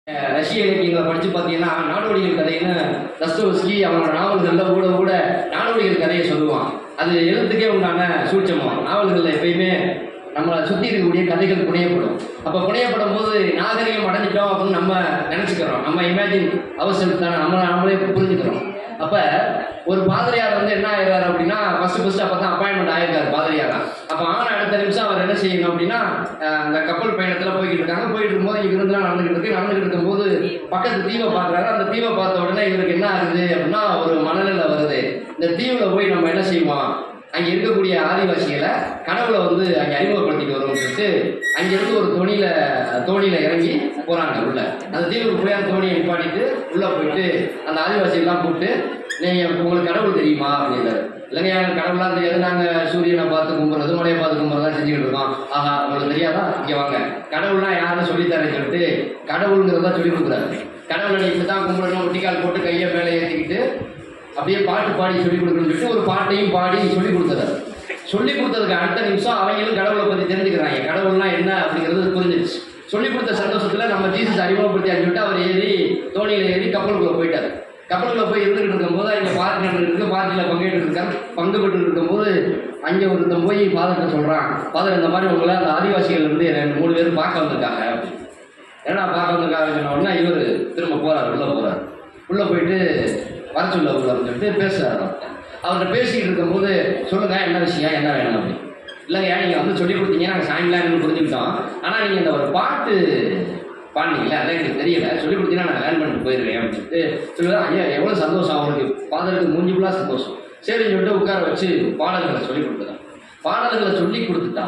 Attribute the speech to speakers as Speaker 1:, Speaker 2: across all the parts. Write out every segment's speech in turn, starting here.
Speaker 1: ரஷ்ய இலக்கியங்களை படிச்சு பார்த்தீங்கன்னா நாடோடிகள் கதைன்னு தஸ்தோஸ்கி அவனோட நாவல்களில் கூட கூட நாடோடிகள் கதையை சொல்லுவான் அது எழுத்துக்கே உண்டான சூட்சமம் நாவல்களில் எப்பயுமே நம்மளை சுற்றி இருக்கக்கூடிய கதைகள் புனையப்படும் அப்போ புனையப்படும் போது நாகரிகம் அடைஞ்சிட்டோம் அப்படின்னு நம்ம நினச்சிக்கிறோம் நம்ம இமேஜின் அவசியம் தானே நம்ம நம்மளே புரிஞ்சுக்கிறோம் அப்போ ஒரு பாதிரியார் வந்து என்ன ஆயிடுறாரு அப்படின்னா ஃபர்ஸ்ட் ஃபர்ஸ்ட் அப்போ தான் அப்பாயின்மெண்ட் ஆயிருக்காரு பாதிரியாரா அப்போ ஆன அடுத்த நிமிஷம் அவர் என்ன செய்யணும் அப்படின்னா அஹ், அந்த கப்பல் பயணத்தில் போய்கிட்டு இருக்காங்க போயிட்டு இருக்கும்போது இங்க இருந்துலாம் நடந்துகிட்டு இருக்கு நடந்துகிட்டு இருக்கும்போது பக்கத்து தீவை பார்க்குறாரு அந்த தீவை பார்த்த உடனே இவருக்கு என்ன ஆகுது அப்படின்னா ஒரு மனநிலை வருது இந்த தீவில் போய் நம்ம என்ன செய்வோம் அங்கே இருக்கக்கூடிய ஆதிவாசிகளை கனவுல வந்து அங்கே அறிமுகப்படுத்திட்டு வருவோம்னு சொல்லிட்டு அங்கிருந்து ஒரு தோணியில தோணியில இறங்கி போறாங்க உள்ள அந்த தீவுக்கு போய் அந்த தோணியை நிப்பாட்டிட்டு உள்ள போயிட்டு அந்த ஆதிவாசிகள்லாம் கூப்பிட்டு நீங்க உங்களுக்கு கடவுள் தெரியுமா அப்படின்னாரு இல்லைங்க எனக்கு கடவுள்லாம் தெரியாது நாங்க சூரியனை பார்த்து கும்பிட்றது மலையை பார்த்து கும்பிட்றதா செஞ்சுக்கிட்டு இருக்கோம் ஆஹா உங்களுக்கு தெரியாதா இங்க வாங்க கடவுள்லாம் யாருன்னு சொல்லித்தரேன்னு சொல்லிட்டு கடவுளுங்கிறதா சொல்லி கொடுக்குறாரு கடவுளை நீ இப்படி தான் கும்பிடணும் ஒட்டிக்கால் போட்டு கையை மேலே ஏற்றிக்கிட்டு அப்படியே பாட்டு பாடி சொல்லி கொடுக்கணும்னு சொல்லிட்டு ஒரு பாட்டையும் பாடி சொல்லி கொடுத்தாரு சொல்லி கொடுத்ததுக்கு அடுத்த நிமிஷம் அவங்களும் கடவுளை பற்றி தெரிஞ்சுக்கிறாங்க கடவுள்னா என்ன அப்படிங்கிறது புரிஞ்சிருச்சு சொல்லி கொடுத்த சந்தோஷத்தில் நம்ம ஜீசஸ் அறிமுகப்படுத்தி சொல்லிட்டு அவர் ஏறி தோணியில் ஏறி கப்பலுக்குள்ள போயிட்டார் கப்பலுக்குள்ள போய் இருந்துகிட்டு இருக்கும்போது அங்கே பார்ட்டி நடந்துருக்கு பார்ட்டியில் பங்கேற்று இருக்கார் பங்கு பெற்று இருக்கும்போது அங்கே ஒருத்தன் போய் ஃபாதர்கிட்ட சொல்கிறான் ஃபாதர் இந்த மாதிரி உங்களை அந்த ஆதிவாசிகள் வந்து ரெண்டு மூணு பேர் பார்க்க வந்திருக்காங்க அப்படின்னு ஏன்னா பார்க்க வந்திருக்காங்க சொன்ன உடனே இவர் திரும்ப போறாரு உள்ள போறாரு உள்ள போயிட்டு வர சொல்ல உள்ள சொல்லிட்டு பேசுறாரு அவர்கிட்ட. அவர்கிட்ட பேசிக்கிட்டு இருக்கும்போது சொல்லுங்க என்ன விஷயம் என்ன வேணும் அப்படின்னு இல்லைங்க நீங்க வந்து சொல்லி கொடுத்தீங்க நாங்கள் சாயங்காலம் என்னன்னு புரிஞ்சுக்கிட்டோம் ஆனா நீங்க இந்த ஒரு பாட்டு பாடினீங்களே அதான் எனக்கு தெரியல சொல்லி கொடுத்தீங்கன்னா நான் லேர்ன் பண்ணிட்டு போயிடுவேன் அப்படின்னு சொல்லிட்டு சொல்லுவேன் ஐயா எவ்வளோ சந்தோஷம் அவருக்கு ஃபாதருக்கு மூஞ்சி ஃபுல்லாக சந்தோஷம் சரின்னு சொல்லிட்டு உட்கார வச்சு பாடல்களை சொல்லி கொடுத்துட்டான் பாடல்களை சொல்லி கொடுத்துட்டா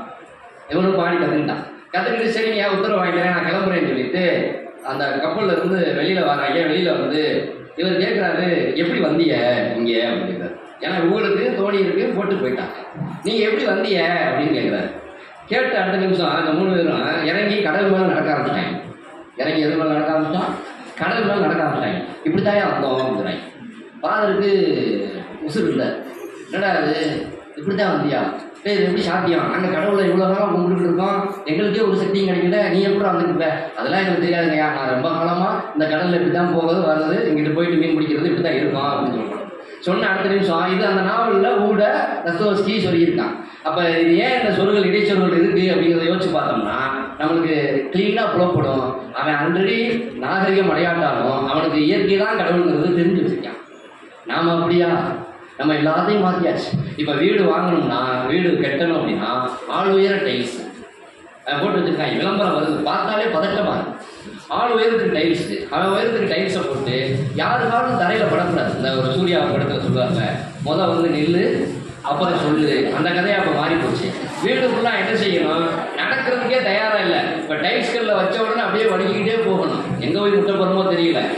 Speaker 1: இவனும் பாடி கற்றுக்கிட்டான் கற்றுக்கிட்டு சரி நீ உத்தரவு வாங்கிக்கிறேன் நான் கிளம்புறேன்னு சொல்லிட்டு அந்த கப்பல்ல இருந்து வெளியில வராங்க வெளியில வந்து இவர் கேட்குறாரு எப்படி வந்தீங்க இங்க அப்படிங்கிறார் ஏன்னா உங்களுக்கு தோணி இருக்கு போட்டு போயிட்டாங்க நீங்க எப்படி வந்தீங்க அப்படின்னு கேட்குறாரு கேட்ட அடுத்த நிமிஷம் அந்த மூணு பேரும் இறங்கி கடல் மேலே நடக்க ஆரம்பிச்சிட்டாங்க இறங்கி எது மேலே நடக்க ஆரம்பிச்சோம் கடல் மேலே நடக்க ஆரம்பிச்சிட்டாங்க இப்படி தான் வந்தோம் அப்படிங்கிறாங்க ஃபாதருக்கு உசுறு இல்லை என்னடா அது இப்படி தான் வந்தியா டேய் இது எப்படி சாத்தியம் நாங்கள் கடவுளை இவ்வளோ நாளாக கும்பிட்டுட்டு இருக்கோம் எங்களுக்கே ஒரு சக்தியும் கிடைக்கல நீ எப்படி வந்துருப்ப அதெல்லாம் எனக்கு தெரியாதுங்கய்யா நான் ரொம்ப காலமாக இந்த கடலில் இப்படி தான் போகிறது வர்றது இங்கிட்டு போயிட்டு மீன் பிடிக்கிறது இப்படி தான் இருக்கும் அப்படின்னு சொல்கிறோம் சொன்ன அடுத்த நிமிஷம் இது அந்த நாவலில் ஊட தஸ்தோஸ்கி சொல்லியிருக்கான் அப்போ இது ஏன் இந்த சொற்கள் இடைச்சொற்கள் இருக்குது அப்படிங்கிறத யோசிச்சு பார்த்தோம்னா நம்மளுக்கு க்ளீனாக புலப்படும் அவன் ஆல்ரெடி நாகரிகம் அடையாட்டாலும் அவனுக்கு இயற்கை தான் கடவுளுங்கிறது தெரிஞ்சு வச்சிருக்கான் நாம் அப்படியா நம்ம எல்லாத்தையும் மாற்றியாச்சு இப்போ வீடு வாங்கணும்னா வீடு கட்டணும் அப்படின்னா ஆள் உயர டைல்ஸ் போட்டு வச்சிருக்காங்க விளம்பரம் வருது பார்த்தாலே பதட்டமா இருக்கு ஆள் உயரத்துக்கு டைல்ஸ் அவன் உயரத்துக்கு டைல்ஸை போட்டு யாருக்காலும் தரையில் படக்கூடாது இந்த ஒரு சூர்யா படத்தில் சொல்லுவாங்க முத வந்து நில்லு அப்புறம் சொல்லு அந்த கதையை அப்போ மாறி போச்சு வீடு ஃபுல்லாக என்ன செய்யணும் நடக்கிறதுக்கே தயாராக இல்லை இப்போ டைல்ஸ்களில் வச்ச உடனே அப்படியே வடிக்கிட்டே போகணும் எங்கே போய் முட்டை போகிறோமோ தெரியல